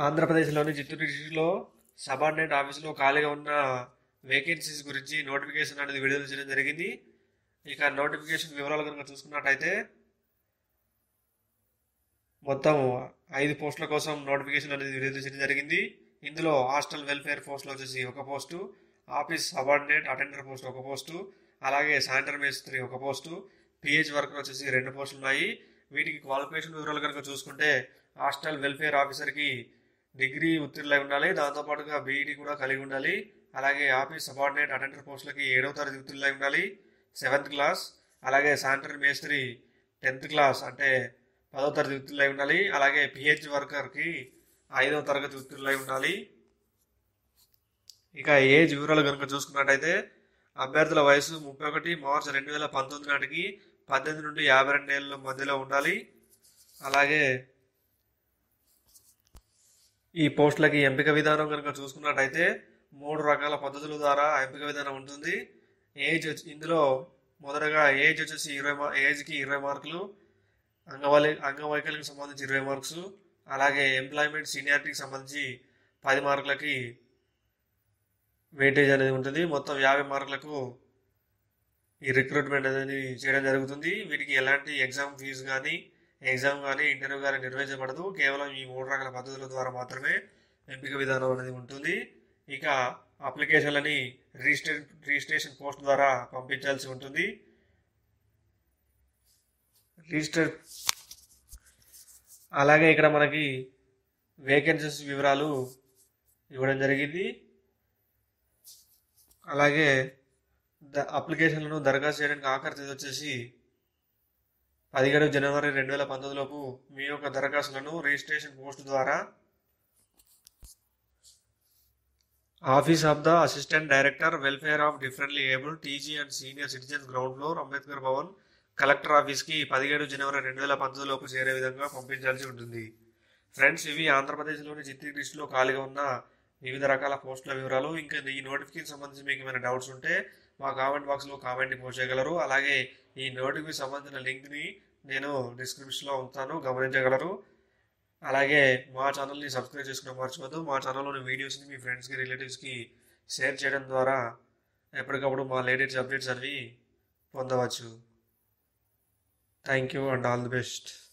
ఆంధ్రప్రదేశ్లోని చిత్తూరు డిస్టిక్లో సబార్డినేట్ ఆఫీసులో ఖాళీగా ఉన్న వేకెన్సీస్ గురించి నోటిఫికేషన్ అనేది విడుదల చేయడం జరిగింది ఇక నోటిఫికేషన్ వివరాలు కనుక చూసుకున్నట్టయితే మొత్తం ఐదు పోస్టుల కోసం నోటిఫికేషన్ అనేది విడుదల చేయడం జరిగింది ఇందులో హాస్టల్ వెల్ఫేర్ పోస్టులు వచ్చేసి ఒక post office subordinate attender post ఒక పోస్టు అలాగే శానిటరీ మేస్త్రి ఒక పోస్టు పిహెచ్ వర్కర్ వచ్చేసి రెండు పోస్టులు ఉన్నాయి వీటికి క్వాలిఫికేషన్ వివరాలు కనుక చూసుకుంటే హాస్టల్ వెల్ఫేర్ ఆఫీసర్కి డిగ్రీ ఉత్తీర్ణులై ఉండాలి దాంతోపాటుగా బీఈడి కూడా కలిగి ఉండాలి అలాగే ఆఫీస్ సబార్డినేట్ అటెండర్ పోస్టులకి ఏడవ తరగతి ఉత్తీర్ణులై ఉండాలి సెవెంత్ క్లాస్ అలాగే శానిటరీ మేస్త్రి టెన్త్ క్లాస్ అంటే పదో తరగతి ఉత్తీర్ణులై ఉండాలి అలాగే పిహెచ్ వర్కర్కి ఐదవ తరగతి ఉత్తీర్ణులై ఉండాలి ఇక ఏజ్ వివరాలు కనుక చూసుకున్నట్టయితే అభ్యర్థుల వయసు ముప్పై ఒకటి మార్చి రెండు వేల పంతొమ్మిది నాటికి పద్దెనిమిది నుండి యాభై రెండు ఏళ్ళ మధ్యలో ఉండాలి అలాగే ఈ పోస్టులకి ఎంపిక విధానం కనుక చూసుకున్నట్టయితే మూడు రకాల పద్ధతుల ద్వారా ఎంపిక విధానం ఉంటుంది ఏజ్ వచ్చి ఇందులో మొదటగా ఏజ్ వచ్చేసి ఇరవై మా ఏజ్కి ఇరవై మార్కులు అంగవైలి అంగవైకల్యానికి సంబంధించి ఇరవై మార్క్స్ అలాగే ఎంప్లాయ్మెంట్ సీనియారిటీకి సంబంధించి పది మార్కులకి వెయిటేజ్ అనేది ఉంటుంది మొత్తం యాభై మార్కులకు ఈ రిక్రూట్మెంట్ అనేది చేయడం జరుగుతుంది వీటికి ఎలాంటి ఎగ్జామ్ ఫీజు కానీ ఎగ్జామ్ కానీ ఇంటర్వ్యూ కానీ నిర్వహించబడదు కేవలం ఈ మూడు రకాల పద్ధతుల ద్వారా మాత్రమే ఎంపిక విధానం అనేది ఉంటుంది ఇక అప్లికేషన్లని రిజిస్ట్రే రిజిస్ట్రేషన్ పోస్ట్ ద్వారా పంపించాల్సి ఉంటుంది రిజిస్టర్ అలాగే ఇక్కడ మనకి వేకెన్సీస్ వివరాలు ఇవ్వడం జరిగింది అలాగే ద అప్లికేషన్లను దరఖాస్తు చేయడానికి ఆఖరి తేదీ వచ్చేసి పదిహేడు జనవరి రెండు వేల పంతొమ్మిదిలోపు మీ యొక్క దరఖాస్తులను రిజిస్ట్రేషన్ పోస్ట్ ద్వారా office of the assistant director welfare of differently able TG and senior citizens ground floor Ambedkar Bhavan collector ఆఫీస్కి పదిహేడు జనవరి రెండు వేల పంతొమ్మిదిలోపు చేరే విధంగా పంపించాల్సి ఉంటుంది ఫ్రెండ్స్ ఇవి ఆంధ్రప్రదేశ్లోని చిత్తూరు డిస్టిక్లో ఖాళీగా ఉన్న వివిధ రకాల పోస్టుల వివరాలు ఇంకా ఈ నోటిఫికేషన్ సంబంధించి మీకు ఏమైనా డౌట్స్ ఉంటే మా కామెంట్ బాక్స్లో కామెంట్ని పోస్ట్ చేయగలరు అలాగే ఈ నోటిఫికేషన్ సంబంధించిన లింక్ని నేను డిస్క్రిప్షన్లో ఉంచుతాను గమనించగలరు అలాగే మా ఛానల్ని సబ్స్క్రైబ్ చేసుకోవడం మర్చిపోద్దు మా ఛానల్లోని వీడియోస్ని మీ ఫ్రెండ్స్కి రిలేటివ్స్కి షేర్ చేయడం ద్వారా ఎప్పటికప్పుడు మా లేటెస్ట్ అప్డేట్స్ అనేవి పొందవచ్చు thank you and all the best